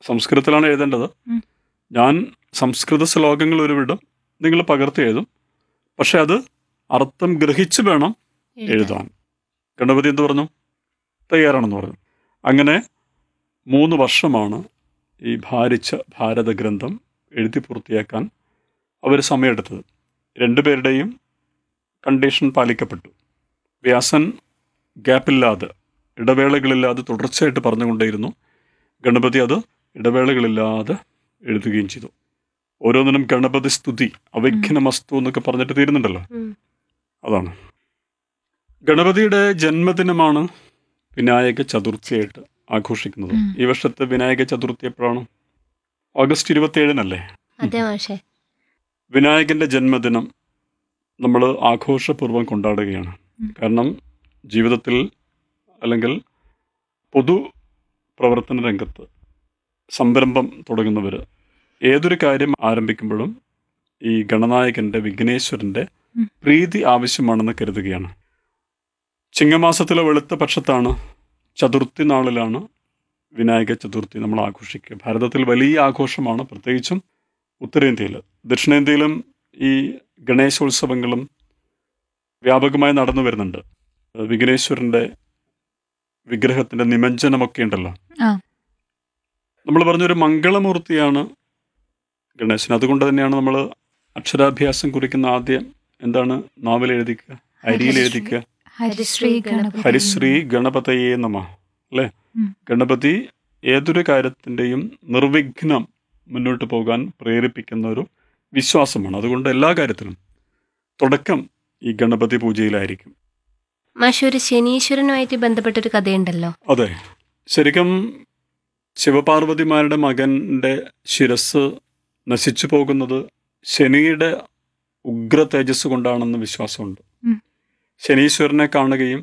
സംസ്കൃതത്തിലാണ് എഴുതേണ്ടത് ഉം. ഞാൻ സംസ്കൃത ശ്ലോകങ്ങൾ ഒരു വിടും നിങ്ങൾ പകർത്തി എഴുതും പക്ഷെ അത് അർത്ഥം ഗ്രഹിച്ച് വേണം എഴുതാൻ ഗണപതി എന്ത് പറഞ്ഞു തയ്യാറാണെന്ന് പറഞ്ഞു അങ്ങനെ മൂന്ന് വർഷമാണ് ഈ ഭാരിച്ച ഭാരത ഗ്രന്ഥം എഴുതി പൂർത്തിയാക്കാൻ അവർ സമയമെടുത്തത് രണ്ടുപേരുടെയും കണ്ടീഷൻ പാലിക്കപ്പെട്ടു വ്യാസൻ ഗ്യാപ്പില്ലാതെ ഇടവേളകളില്ലാതെ തുടർച്ചയായിട്ട് പറഞ്ഞുകൊണ്ടേയിരുന്നു ഗണപതി അത് ഇടവേളകളില്ലാതെ എഴുതുകയും ചെയ്തു ഓരോന്നിനും ഗണപതി സ്തുതി അവൈഖ്യനമസ്തു എന്നൊക്കെ പറഞ്ഞിട്ട് തീരുന്നുണ്ടല്ലോ ഉം. അതാണ് ഗണപതിയുടെ ജന്മദിനമാണ് വിനായക ചതുർത്ഥിയായിട്ട് ആഘോഷിക്കുന്നത് ഉം. ഈ വർഷത്തെ വിനായക ചതുർത്ഥി എപ്പോഴാണ് ഓഗസ്റ്റ് ഇരുപത്തിയേഴിനല്ലേ അതെ മാഷെ വിനായകന്റെ ജന്മദിനം നമ്മൾ ആഘോഷപൂർവ്വം കൊണ്ടാടുകയാണ് ഉം. കാരണം ജീവിതത്തിൽ അല്ലെങ്കിൽ പൊതു പ്രവർത്തന രംഗത്ത് സംരംഭം തുടങ്ങുന്നവർ ഏതൊരു കാര്യം ആരംഭിക്കുമ്പോഴും ഈ ഗണനായകന്റെ വിഘ്നേശ്വരന്റെ ഉം. പ്രീതി ആവശ്യമാണെന്ന് കരുതുകയാണ് ചിങ്ങമാസത്തിലെ വെളുത്ത പക്ഷത്താണ് ചതുർത്ഥി നാളിലാണ് വിനായക ചതുർത്ഥി നമ്മൾ ആഘോഷിക്കുക ഭാരതത്തിൽ വലിയ ആഘോഷമാണ് പ്രത്യേകിച്ചും ഉത്തരേന്ത്യയിൽ ദക്ഷിണേന്ത്യയിലും ഈ ഗണേശോത്സവങ്ങളും വ്യാപകമായി നടന്നു വരുന്നുണ്ട് വിഘ്നേശ്വരന്റെ വിഗ്രഹത്തിന്റെ നിമഞ്ജനമൊക്കെ ഉണ്ടല്ലോ ആ. നമ്മൾ പറഞ്ഞൊരു മംഗളമൂർത്തിയാണ് ഗണേശൻ അതുകൊണ്ട് തന്നെയാണ് നമ്മൾ അക്ഷരാഭ്യാസം കുറിക്കുന്ന ആദ്യം എന്താണ് നാവൽ എഴുതിക്കുക അരിയിൽ എഴുതിക്കുക ഹരിശ്രീ ഗണപതി ഹരിശ്രീ ഗണപതയെ നമ അല്ലേ ഉം. ഗണപതി ഏതൊരു കാര്യത്തിൻ്റെയും നിർവിഘ്നം മുന്നോട്ട് പോകാൻ പ്രേരിപ്പിക്കുന്ന ഒരു വിശ്വാസമാണ് അതുകൊണ്ട് എല്ലാ കാര്യത്തിലും തുടക്കം ഈ ഗണപതി പൂജയിലായിരിക്കും മാഷെ ഒരു ശനീശ്വരനുമായിട്ട് ബന്ധപ്പെട്ടൊരു കഥയുണ്ടല്ലോ അതെ ശരിക്കും ശിവപാർവതിമാരുടെ മകൻ്റെ ശിരസ് നശിച്ചു പോകുന്നത് ശനിയുടെ ഉഗ്ര തേജസ് കൊണ്ടാണെന്ന് വിശ്വാസമുണ്ട് ഉം. ശനീശ്വരനെ കാണുകയും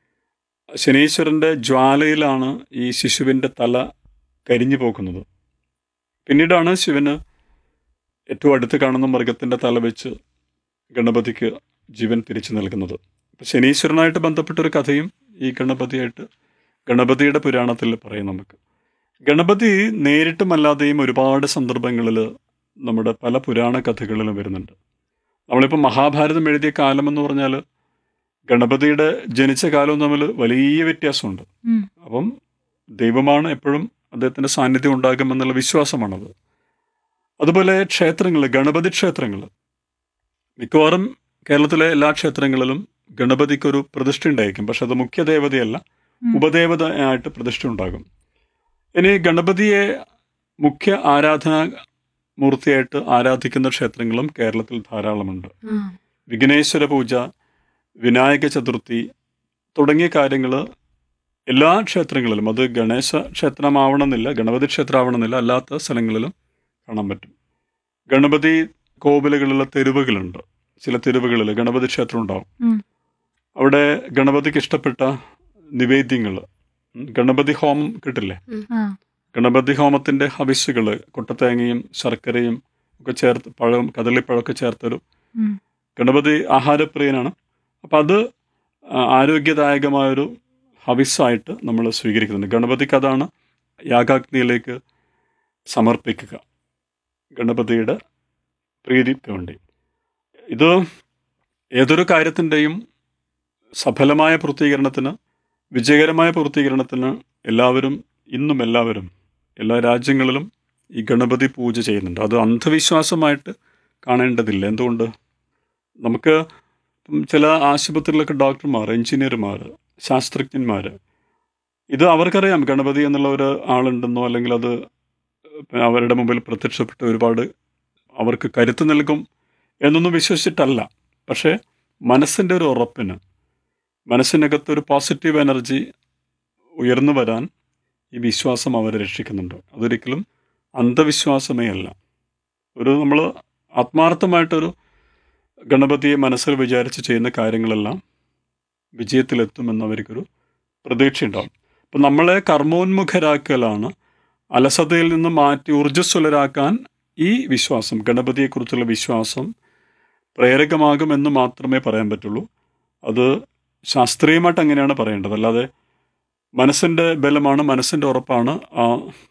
ശനീശ്വരൻ്റെ ജ്വാലയിലാണ് ഈ ശിശുവിൻ്റെ തല കരിഞ്ഞു പോകുന്നത് പിന്നീടാണ് ശിവന് ഏറ്റവും അടുത്ത് കാണുന്ന മൃഗത്തിൻ്റെ തല വെച്ച് ഗണപതിക്ക് ജീവൻ തിരിച്ചു നൽകുന്നത് അപ്പൊ ശനീശ്വരനായിട്ട് ബന്ധപ്പെട്ടൊരു കഥയും ഈ ഗണപതിയായിട്ട് ഗണപതിയുടെ പുരാണത്തിൽ പറയും നമുക്ക് ഗണപതി നേരിട്ടും അല്ലാതെയും ഒരുപാട് സന്ദർഭങ്ങളിൽ നമ്മുടെ പല പുരാണ കഥകളിലും വരുന്നുണ്ട് നമ്മളിപ്പോൾ മഹാഭാരതം എഴുതിയ കാലം എന്ന് പറഞ്ഞാൽ ഗണപതിയുടെ ജനിച്ച കാലവും തമ്മിൽ വലിയ വ്യത്യാസമുണ്ട് ഉം. അപ്പം ദൈവമാണ് എപ്പോഴും അദ്ദേഹത്തിൻ്റെ സാന്നിധ്യം ഉണ്ടാകുമെന്നുള്ള വിശ്വാസമാണത് അതുപോലെ ക്ഷേത്രങ്ങൾ ഗണപതി ക്ഷേത്രങ്ങൾ മിക്കവാറും കേരളത്തിലെ എല്ലാ ക്ഷേത്രങ്ങളിലും ഗണപതിക്കൊരു പ്രതിഷ്ഠ ഉണ്ടായിരിക്കും പക്ഷെ അത് മുഖ്യ ദേവതയല്ല ഉം. ഉപദേവത ആയിട്ട് പ്രതിഷ്ഠ ഉണ്ടാകും ഇനി ഗണപതിയെ മുഖ്യ ആരാധനാ മൂർത്തിയായിട്ട് ആരാധിക്കുന്ന ക്ഷേത്രങ്ങളും കേരളത്തിൽ ധാരാളമുണ്ട് ആ. വിഘ്നേശ്വര പൂജ വിനായക ചതുർത്ഥി തുടങ്ങിയ കാര്യങ്ങൾ എല്ലാ ക്ഷേത്രങ്ങളിലും അത് ഗണേശ ക്ഷേത്രമാവണമെന്നില്ല ഗണപതി ക്ഷേത്രമാവണമെന്നില്ല അല്ലാത്ത സ്ഥലങ്ങളിലും കാണാൻ പറ്റും ഗണപതി കോവിലുകളിലെ തെരുവുകളുണ്ട് ചില തെരുവുകളിൽ ഗണപതി ക്ഷേത്രം ഉണ്ടാവും ഉം. അവിടെ ഗണപതിക്ക് ഇഷ്ടപ്പെട്ട നിവേദ്യങ്ങൾ ഗണപതി ഹോമം കിട്ടില്ലേ ആ. ഗണപതി ഹോമത്തിൻ്റെ ഹവിസ്സുകൾ കൊട്ടത്തേങ്ങയും ശർക്കരയും ഒക്കെ ചേർത്ത് പഴം കദളിപ്പഴമൊക്കെ ചേർത്തൊരു ഉം. ഗണപതി ആഹാരപ്രിയനാണ് അപ്പം അത് ആ, ആരോഗ്യദായകമായൊരു ഹവിസ്സായിട്ട് നമ്മൾ സ്വീകരിക്കുന്നുണ്ട് ഗണപതിക്ക് അതാണ് യാഗാഗ്നിയിലേക്ക് സമർപ്പിക്കുക ഗണപതിയുടെ പ്രീതിക്ക് വേണ്ടി ഇത് ഏതൊരു കാര്യത്തിൻ്റെയും സഫലമായ പൂർത്തീകരണത്തിന് വിജയകരമായ പൂർത്തീകരണത്തിന് എല്ലാവരും ഇന്നും എല്ലാവരും എല്ലാ രാജ്യങ്ങളിലും ഈ ഗണപതി പൂജ ചെയ്യുന്നുണ്ട് അത് അന്ധവിശ്വാസമായിട്ട് കാണേണ്ടതില്ല എന്തുകൊണ്ട് നമുക്ക് ഇപ്പം ചില ആശുപത്രികളിലൊക്കെ ഡോക്ടർമാർ എഞ്ചിനീയർമാർ ശാസ്ത്രജ്ഞന്മാർ ഇത് അവർക്കറിയാം ഗണപതി എന്നുള്ള ഒരു ആളുണ്ടെന്നോ അല്ലെങ്കിൽ അത് അവരുടെ മുമ്പിൽ പ്രത്യക്ഷപ്പെട്ട് ഒരുപാട് അവർക്ക് കരുത്ത് നൽകും എന്നൊന്നും വിശ്വസിച്ചിട്ടല്ല പക്ഷേ മനസ്സിൻ്റെ ഒരു ഉറപ്പിന് മനസ്സിനകത്ത് ഒരു പോസിറ്റീവ് എനർജി ഉയർന്നു വരാൻ ഈ വിശ്വാസം അവരെ രക്ഷിക്കുന്നുണ്ട് അതൊരിക്കലും അന്ധവിശ്വാസമേ അല്ല ഒരു നമ്മൾ ആത്മാർത്ഥമായിട്ടൊരു ഗണപതിയെ മനസ്സിൽ വിചാരിച്ച് ചെയ്യുന്ന കാര്യങ്ങളെല്ലാം വിജയത്തിലെത്തുമെന്ന് അവർക്കൊരു പ്രതീക്ഷയുണ്ടാവും അപ്പം നമ്മളെ കർമ്മോന്മുഖരാക്കലാണ് അലസതയിൽ നിന്ന് മാറ്റി ഊർജ്ജസ്വലരാക്കാൻ ഈ വിശ്വാസം ഗണപതിയെക്കുറിച്ചുള്ള വിശ്വാസം പ്രേരകമാകുമെന്ന് മാത്രമേ പറയാൻ പറ്റുള്ളൂ അത് ശാസ്ത്രീയമായിട്ട് അങ്ങനെയാണ് പറയേണ്ടത് അല്ലാതെ മനസ്സിൻ്റെ ബലമാണ് മനസ്സിൻ്റെ ഉറപ്പാണ് ആ